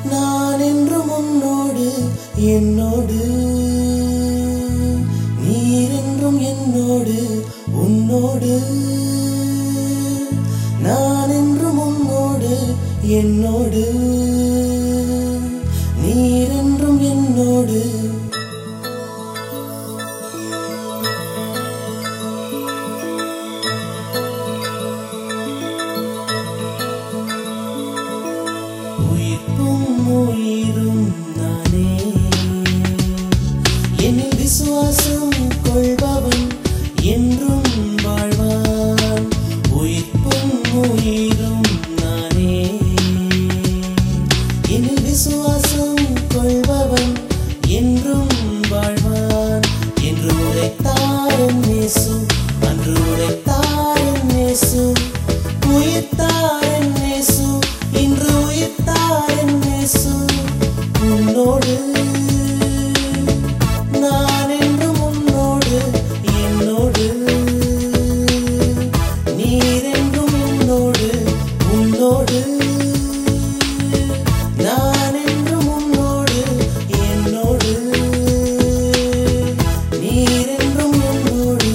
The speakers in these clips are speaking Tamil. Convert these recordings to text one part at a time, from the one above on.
நான் என்றும் உன்னோடு என்னோடு நீர் என்றும் என்னோடு உன்னோடு நான் என்றும் உன்னோடு என்னோடு நீர் என்றும் என்னோடு உயிர்ப்பும் உயிரும் நானே என்னில் விசுவாசம் கொள்பவன் என்றும் வாழ்வான் உயிர்ப்பும் உயிரும் நானே என்னில் விசுவாசம் கொள்பவன் என்றும் வாழ்வான் என்று உரைத்தாரன் நேசு அன்று உரைத்தாரன் நேசு உயிர்த்தாரன் நேசு இன்று உயிர்த்தாரன் நேசு உன்னோடு நான் என்றும் உன்னோடு என்னோடு நீர் என்றும் என்னோடு உன்னோடு நான் என்றும் உன்னோடு என்னோடு நீர் என்றும் என்னோடு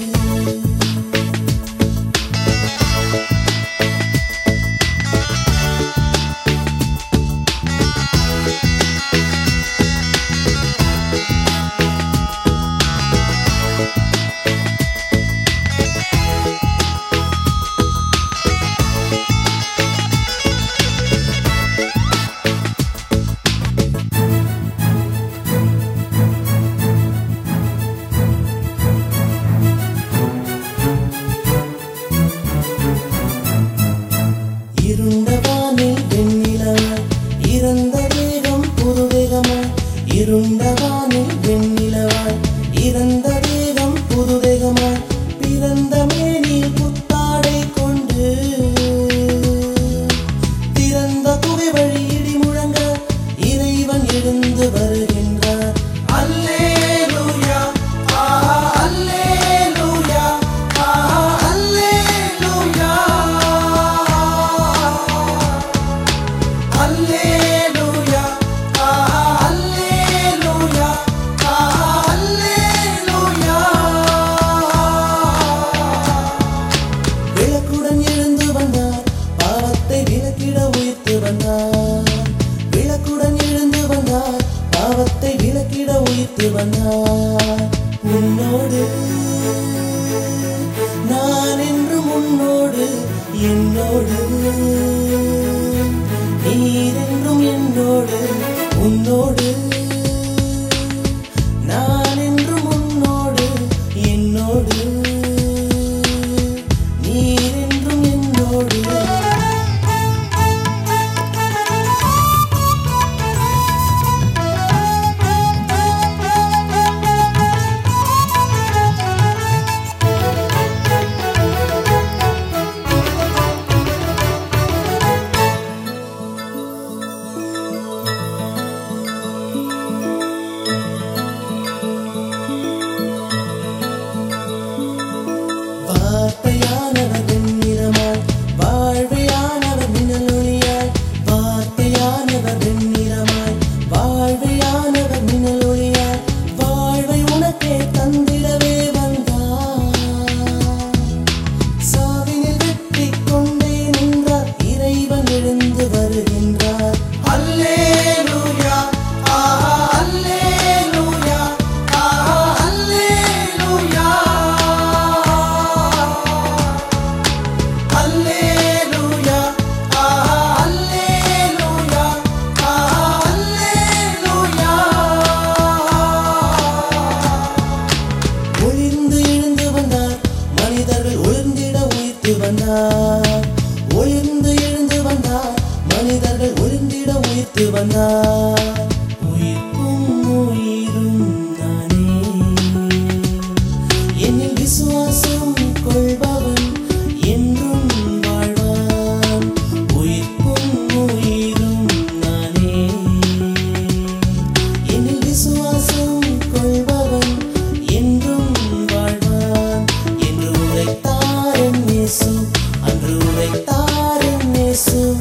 இருண்ட வானில் வெண்ணிலவாய் இறந்த தேகம் புது தேகமாய் இருண்ட வானில் வெண்ணிலவாய் இறந்த தேகம் புது தேகமாய் பிறந்த மேனில் புத்தாடை கொண்டு திறந்த குகை வழி இடி முழங்க இறைவன் எழுந்து வருகின்றார் அல்லேலூயா ஆஹா அல்லேலூயா ஆஹா அல்லேலூயா அல்லேலூயா ஆஹா அல்லேலூயா ஆஹா அல்லேலூயா விளக்குடன் எழுந்து வந்தார் பாவத்தை விளக்கிட உயிர்த்து வந்தார் விளக்குடன் எழுந்து வந்தார் பாவத்தை விளக்கிட உயிர்த்து வந்தார் உன்னோடு நான் என்றும் உன்னோடு என்னோடு நீர் என்றும் என்னோடு உன்னோடு நான் என்றும் உன்னோடு என்னோடு நீர் என்றும் என்னோடு வார்த்தையானவர் வெண்ணிறமாய் வாழ்வையானவர் மின்னலொளியாய் வார்த்தையானவர் வெண்ணிறமாய் வாழ்வையானவர் மின்னலொளியாய் வாழ்வை உனக்கே தந்திடவே வந்தார் சாவினில் வெற்றி கொண்டே நின்றார் இறைவன் எழுந்து வருகின்றார் அல்லேலூயா ஆஹா அல்லேலூயா ஆஹா அல்லேலூயா அல்லேலூயா ஆஹா அல்லேலூயா ஆஹா அல்லேலூயா ஒளிர்ந்து எழுந்து வந்தார் மனிதர்கள் ஒளிர்ந்திட உயிர்த்து வந்தார் ஒளிர்ந்து எழுந்து வந்தார் மனிதர்கள் ஒளிர்ந்திட உயிர்த்து வந்தார் உயிர்ப்பும் உயிரும் நானே என்னில் விசுவாசம் கொள்பவன் என்றும் வாழ்வான் உயிர்ப்பும் உயிரும் நானே என்னில் விசுவாசம் கொள்பவன் என்றும் வாழ்வான் என்று உரைத்தாரன் இயேசு அன்று உரைத்தாரன் இயேசு